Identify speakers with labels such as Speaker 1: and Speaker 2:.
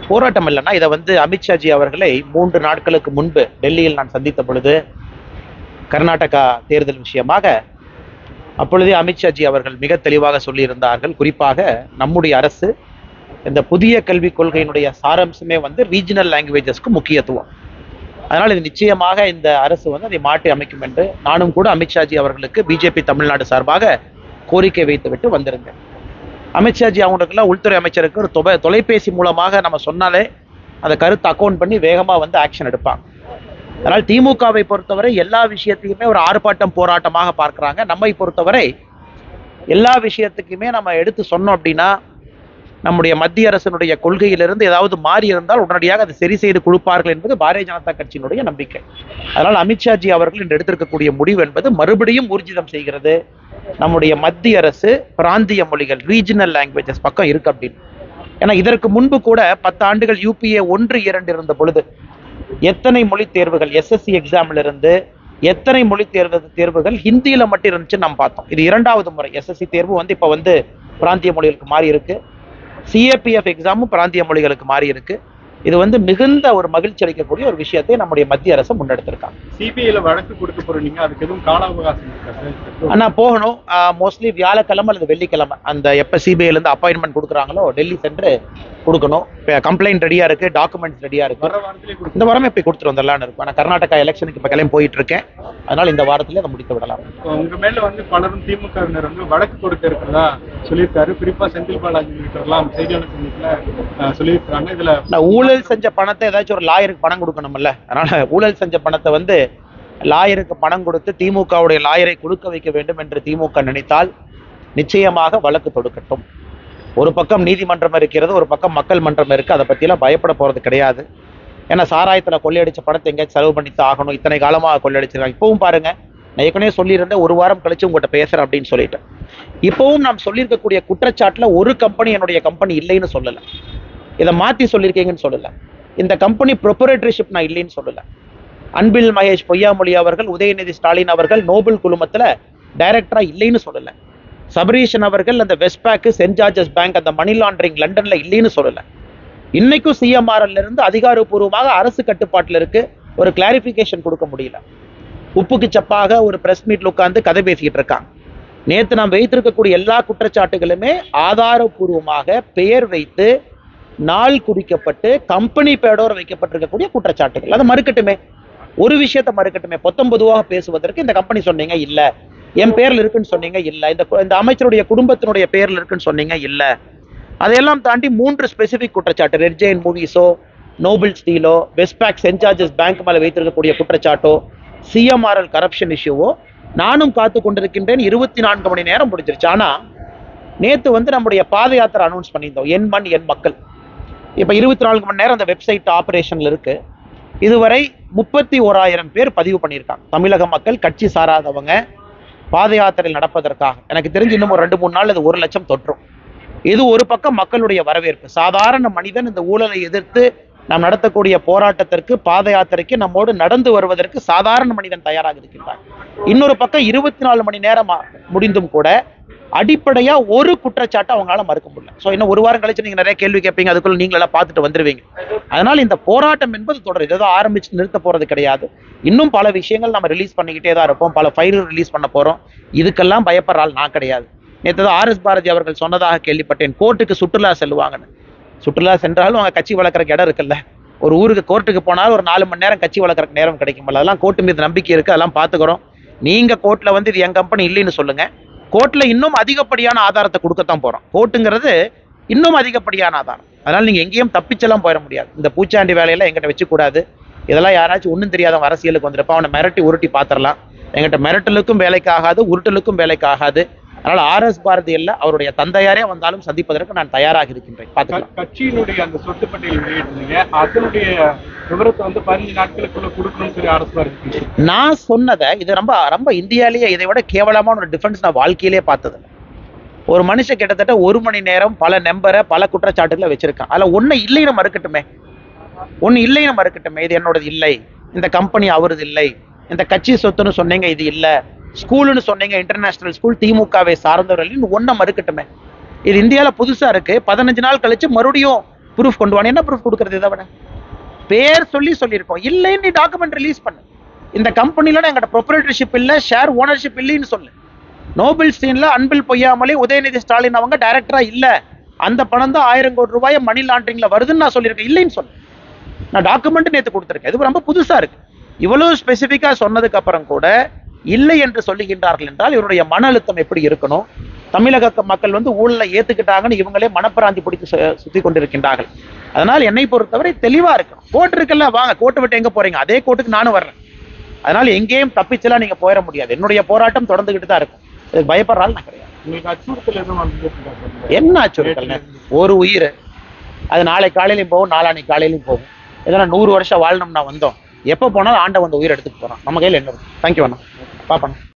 Speaker 1: போராட்டம் இல்லைன்னா இதை வந்து அமித்ஷாஜி அவர்களை மூன்று நாட்களுக்கு முன்பு டெல்லியில் நான் சந்தித்த பொழுது கர்நாடகா தேர்தல் விஷயமாக அப்பொழுதே அமித்ஷாஜி அவர்கள் மிக தெளிவாக சொல்லியிருந்தார்கள் குறிப்பாக நம்முடைய அரசு இந்த புதிய கல்விக் கொள்கையினுடைய சாராம்சமே வந்து ரீஜனல் லாங்குவேஜஸ்க்கு முக்கியத்துவம் அதனால் இது நிச்சயமாக இந்த அரசு வந்து அதை மாற்றி அமைக்கும் என்று நானும் கூட அமித்ஷாஜி அவர்களுக்கு பிஜேபி தமிழ்நாடு சார்பாக கோரிக்கை வைத்துவிட்டு வந்திருந்தேன் அமித்ஷாஜி அவங்களுக்கெல்லாம் உள்துறை அமைச்சருக்கு ஒரு தொலை தொலைபேசி மூலமாக நம்ம சொன்னாலே அந்த கருத்தை அக்கௌண்ட் பண்ணி வேகமாக வந்து ஆக்ஷன் எடுப்பாங்க அதனால் திமுகவை பொறுத்தவரை எல்லா விஷயத்தையுமே ஒரு ஆர்ப்பாட்டம் போராட்டமாக பார்க்குறாங்க நம்மை பொறுத்தவரை எல்லா விஷயத்துக்குமே நம்ம எடுத்து சொன்னோம் அப்படின்னா நம்முடைய மத்திய அரசினுடைய கொள்கையிலிருந்து ஏதாவது மாறி இருந்தால் உடனடியாக அதை சரி செய்து கொடுப்பார்கள் என்பது பாரதிய ஜனதா கட்சியினுடைய நம்பிக்கை அதனால் அமித்ஷாஜி அவர்கள் இன்று எடுத்திருக்கக்கூடிய முடிவு என்பது மறுபடியும் ஊர்ஜிதம் செய்கிறது நம்முடைய மத்திய அரசு பிராந்திய மொழிகள் ரீஜனல் லாங்குவேஜஸ் பக்கம் இருக்கு அப்படின்னு ஏன்னா இதற்கு முன்பு கூட பத்து ஆண்டுகள் யூபிஏ ஒன்று இரண்டு இருந்த பொழுது எத்தனை மொழி தேர்வுகள் எஸ்எஸ்சி எக்ஸாம்ல இருந்து எத்தனை மொழி தேர்வு தேர்வுகள் ஹிந்தியில மட்டும் இருந்துச்சு நம்ம பார்த்தோம் இது இரண்டாவது முறை எஸ்எஸ்சி தேர்வு வந்து இப்போ வந்து பிராந்திய மொழிகளுக்கு மாறி இருக்கு சிஏபிஎஃப் எக்ஸாமும் பிராந்திய மொழிகளுக்கு மாறி இருக்கு இது வந்து மிகுந்த ஒரு மகிழ்ச்சி அளிக்கக்கூடிய ஒரு விஷயத்தை நம்முடைய மத்திய அரசு முன்னெடுத்திருக்காங்க
Speaker 2: சிபிஐல வழக்கு கொடுக்க போறீங்க அதுக்கு எதுவும் கால அவகாசம் இருக்கா சார்
Speaker 1: ஆனா போகணும் மோஸ்ட்லி வியாழக்கிழமை அல்லது வெள்ளிக்கிழமை அந்த எப்ப சிபிஐல இருந்து அப்பாயின்மெண்ட் கொடுக்குறாங்களோ டெல்லி சென்று கொடுக்கணும் கம்ப்ளைண்ட் ரெடியா இருக்கு டாக்குமெண்ட்ஸ் ரெடியா இருக்கு
Speaker 2: வர வாரத்திலே கொடுக்க
Speaker 1: இந்த வாரமே போய் கொடுத்துட்டு வந்துடலாம்னு இருக்கும் ஆனா கர்நாடகா எலெக்ஷனுக்கு இப்ப கிளம்பி போயிட்டு இருக்கேன் அதனால இந்த வாரத்திலே அதை முடித்து விடலாம்
Speaker 2: உங்க மேல வந்து பலரும் திமுகவினர் வந்து வழக்கு கொடுக்க இருக்கிறதா சொல்லியிருக்காரு குறிப்பா செந்தில் பாலாஜி உள்ளிட்டவர்லாம் செய்தியாளர் சந்திப்புல அஹ், சொல்லியிருக்காங்க இதுல
Speaker 1: நான் ஊழல் செஞ்ச பணத்தை ஏதாச்சும் ஒரு லாயருக்கு பணம் கொடுக்கணும்ல அதனால ஊழல் செஞ்ச பணத்தை வந்து லாயருக்கு பணம் கொடுத்து திமுகவுடைய லாயரை கொடுக்க வைக்க வேண்டும் என்று திமுக நினைத்தால் நிச்சயமாக வழக்கு தொடுக்கட்டும் ஒரு பக்கம் நீதிமன்றம் இருக்கிறது ஒரு பக்கம் மக்கள் மன்றம் இருக்கு அதை பத்தியெல்லாம் பயப்பட போறது கிடையாது ஏன்னா சாராயத்துல கொள்ளையடிச்ச பணத்தை எங்கேயாச்சும் செலவு பண்ணித்தான் ஆகணும் இத்தனை காலமாக கொள்ளையடிச்சிருக்காங்க இப்பவும் பாருங்க நான் ஏற்கனவே சொல்லியிருந்தேன் ஒரு வாரம் கழிச்சு உங்கள்கிட்ட பேசுறேன் அப்படின்னு சொல்லிட்டேன் இப்பவும் நாம் சொல்லியிருக்கக்கூடிய குற்றச்சாட்டுல ஒரு கம்பெனி என்னுடைய கம்பெனி இல்லைன்னு சொல்லல இதை மாத்தி சொல்லியிருக்கீங்கன்னு சொல்லல இந்த கம்பெனி ப்ரொப்பரேட்டரிஷிப் நான் இல்லைன்னு சொல்லல அன்பில் மகேஷ் பொய்யாமொழி அவர்கள் உதயநிதி ஸ்டாலின் அவர்கள் நோபல் குழுமத்துல டைரக்டரா இல்லைன்னு சொல்லல சபரீஷன் அவர்கள் அந்த வெஸ்ட்பேக்கு சென்ட் ஜார்ஜஸ் பேங்க் அந்த மணி லாண்டரிங் லண்டன்ல இல்லைன்னு சொல்லல இன்னைக்கும் சிஎம்ஆர்எல்ல இருந்து அதிகாரப்பூர்வமாக அரசு கட்டுப்பாட்டுல இருக்கு ஒரு கிளாரிபிகேஷன் கொடுக்க முடியல உப்புக்கு சப்பாக ஒரு பிரஸ் மீட்ல உட்கார்ந்து கதை பேசிக்கிட்டு இருக்காங்க நேத்து நாம் வைத்திருக்கக்கூடிய எல்லா குற்றச்சாட்டுகளுமே ஆதாரபூர்வமாக பெயர் வைத்து நாள் குறிக்கப்பட்டு கம்பெனி பேடோர வைக்கப்பட்டிருக்கக்கூடிய குற்றச்சாட்டுகள் அதை மறுக்கட்டுமே ஒரு விஷயத்தை மறுக்கட்டுமே பொத்தம் பொதுவாக பேசுவதற்கு இந்த கம்பெனி சொன்னீங்க இல்ல என் பேர்ல இருக்குன்னு சொன்னீங்க இல்ல இந்த கு- இந்த அமைச்சருடைய குடும்பத்தினுடைய பேர்ல இருக்குன்னு சொன்னீங்க இல்ல அதையெல்லாம் தாண்டி மூன்று ஸ்பெசிபிக் குற்றச்சாட்டு ரெட் ஜெயின் மூவிஸோ நோபல் ஸ்டீலோ வெஸ்ட்பேக் சென்ட் ஜார்ஜஸ் பேங்க் மேல வைத்திருக்கக்கூடிய குற்றச்சாட்டோ சிஎம்ஆர்எல் கரப்ஷன் இஷ்யூவோ நானும் காத்து கொண்டிருக்கின்றேன் இருபத்தி நான்கு மணி நேரம் முடிஞ்சிருச்சு ஆனா நேத்து வந்து நம்முடைய பாத யாத்திரை அனௌன்ஸ் பண்ணியிருந்தோம் என் மண் என் மக்கள் இப்ப இருபத்தி நான்கு மணி நேரம் அந்த வெப்சைட் ஆபரேஷன்ல இருக்கு இதுவரை முப்பத்தி ஓராயிரம் பேர் பதிவு பண்ணியிருக்காங்க தமிழக மக்கள் கட்சி சாராதவங்க பாத யாத்திரையில் நடப்பதற்காக எனக்கு தெரிஞ்சு இன்னும் ஒரு ரெண்டு மூணு நாள் இது ஒரு லட்சம் தொற்றும் இது ஒரு பக்கம் மக்களுடைய வரவேற்பு சாதாரண மனிதன் இந்த ஊழலை எதிர்த்து நாம் நடத்தக்கூடிய போராட்டத்திற்கு பாத யாத்திரைக்கு நம்மோடு நடந்து வருவதற்கு சாதாரண மனிதன் தயாராக இருக்கின்றார் இன்னொரு பக்கம் இருபத்தி நாலு மணி நேரம் ஆ- முடிந்தும் கூட அடிப்படையா ஒரு குற்றச்சாட்டை அவங்களால மறுக்க முடியல ஸோ இன்னும் ஒரு வாரம் கழிச்சு நீங்க நிறைய கேள்வி கேட்பீங்க அதுக்குள்ள நீங்க எல்லாம் பார்த்துட்டு வந்துருவீங்க அதனால இந்த போராட்டம் என்பது தொடரும் இது ஏதோ ஆரம்பிச்சு நிறுத்த போறது கிடையாது இன்னும் பல விஷயங்கள் நம்ம ரிலீஸ் பண்ணிக்கிட்டே தான் இருப்போம் பல ஃபைல்கள் ரிலீஸ் பண்ண போறோம் இதுக்கெல்லாம் பயப்படுற ஆள் நான் கிடையாது நேற்று ஆர் எஸ் பாரதி அவர்கள் சொன்னதாக கேள்விப்பட்டேன் கோர்ட்டுக்கு சுற்றுலா செல்லுவாங்கன்னு சுற்றுலா சென்றாலும் அவங்க கட்சி வளர்க்குறக்கு இடம் இருக்குல்ல ஒரு ஊருக்கு கோர்ட்டுக்கு போனாலும் ஒரு நாலு மணி நேரம் கட்சி வளர்க்குறக்கு நேரம் கிடைக்கும்ல அதெல்லாம் கோர்ட்டு மீது நம்பிக்கை இருக்கு அதெல்லாம் பார்த்துக்கிறோம் நீங்க கோர்ட்ல வந்து இது என் கம்பெனி இல்லைன்னு சொல்லுங்க கோர்ட்ல இன்னும் அதிகப்படியான ஆதாரத்தை கொடுக்கத்தான் போறோம் கோர்ட்டுங்கிறது இன்னும் அதிகப்படியான ஆதாரம் அதனால நீங்க எங்கேயும் தப்பிச்செல்லாம் போயிட முடியாது இந்த பூச்சாண்டி வேலையெல்லாம் எங்கிட்ட வச்சு கூடாது இதெல்லாம் யாராச்சும் ஒன்றும் தெரியாதவன் அரசியலுக்கு வந்திருப்பான் அவனை மிரட்டி உருட்டி பார்த்துடலாம் எங்கிட்ட மிரட்டலுக்கும் வேலைக்கு ஆகாது உருட்டலுக்கும் வேலைக்கு ஆகாது அதனால ஆர் எஸ் பாரதி இல்ல அவருடைய தந்தையாரே வந்தாலும் சந்திப்பதற்கு நான் தயாராக இருக்கின்றேன் பார்த்துக்கலாம்
Speaker 2: க- கட்சியினுடைய அந்த சொத்து பட்டியல் வெளியிட்டிருந்தீங்க அதனுடைய விவரத்தை வந்து பதினஞ்சு நாட்களுக்குள்ள கொடுக்கணும்னு சொல்லி அரசு இருக்கு
Speaker 1: நான் சொன்னதை இது ரொம்ப ரொம்ப இந்தியாலேயே இதை விட கேவலமான ஒரு டிஃபென்ஸ் நான் வாழ்க்கையிலே பார்த்தது ஒரு மனுஷன் கிட்டத்தட்ட ஒரு மணி நேரம் பல நம்பரை பல குற்றச்சாட்டுகளை வச்சிருக்கான் அதுல ஒண்ணு இல்லைன்னு மறுக்கட்டுமே ஒண்ணு இல்லைன்னு மறுக்கட்டுமே இது என்னோடது இல்லை இந்த கம்பெனி அவரது இல்லை இந்த கட்சி சொத்துன்னு சொன்னீங்க இது இல்ல ஸ்கூலுன்னு சொன்னீங்க இன்டர்நேஷனல் ஸ்கூல் திமுகவை சார்ந்தவர்கள் ஒன்றை மறுக்கட்டுமே இது இந்தியால புதுசா இருக்கு பதினஞ்சு நாள் கழிச்சு மறுபடியும் ப்ரூஃப் கொண்டு வாங்க என்ன ப்ரூஃப் கொடுக்கறது இதை விட பேர் சொல்லி சொல்லியிருக்கோம் இல்லைன்னு நீ டாக்குமெண்ட் ரிலீஸ் பண்ணு இந்த கம்பெனில எங்கிட்ட ப்ரொப்ரேட்டர்ஷிப் இல்ல ஷேர் ஓனர்ஷிப் இல்லைன்னு சொல்லு நோபல் ஸ்டீன்ல அன்பில் பொய்யாமலே உதயநிதி ஸ்டாலின் அவங்க டைரக்டரா இல்ல அந்த பணம் தான் ஆயிரம் கோடி ரூபாய் மணி லாண்டரிங்ல வருதுன்னு நான் சொல்லியிருக்கேன் இல்லைன்னு சொல்லு நான் டாக்குமெண்ட் நேத்து கொடுத்துருக்கேன் இது ரொம்ப புதுசா இருக்கு இவ்வளவு ஸ்பெசிஃபிக்கா சொன்னதுக்கு அப்புறம் கூட இல்லை என்று சொல்லுகின்றார்கள் என்றால் இவருடைய மன அழுத்தம் எப்படி இருக்கணும் தமிழக க- மக்கள் வந்து ஊழலை ஏத்துக்கிட்டாங்கன்னு இவங்களே மனப்பிராந்தி பிடித்து சு- சுத்தி கொண்டிருக்கின்றார்கள் அதனால் என்னை பொறுத்தவரை தெளிவா இருக்கணும் கோர்ட் இருக்குல்ல வாங்க கோர்ட்டை விட்டு எங்க போறீங்க அதே கோர்ட்டுக்கு நானும் வர்றேன் அதனால எங்கேயும் தப்பிச்செல்லாம் நீங்க போயிட முடியாது என்னுடைய போராட்டம் தொடர்ந்துகிட்டு தான் இருக்கும் இதுக்கு பயப்படுறாள் நான் கிடையாது
Speaker 2: உங்களுக்கு அச்சுறுத்தல் எதுவும் வந்துருக்கா சார்
Speaker 1: என்ன அச்சுறுத்தல் ஒரு உயிர் அது நாளை காலையிலையும் போகும் நாளான்னைக்கு காலையிலையும் போகும் இதெல்லாம் நூறு வருஷம் வாழணும்னா வந்தோம் எப்போ போனாலும் ஆண்டவன் அந்த உயிர் எடுத்துட்டு போறான் நம்ம கையில் என்ன தேங்க்யூ அண்ணா பாப்பண்ணா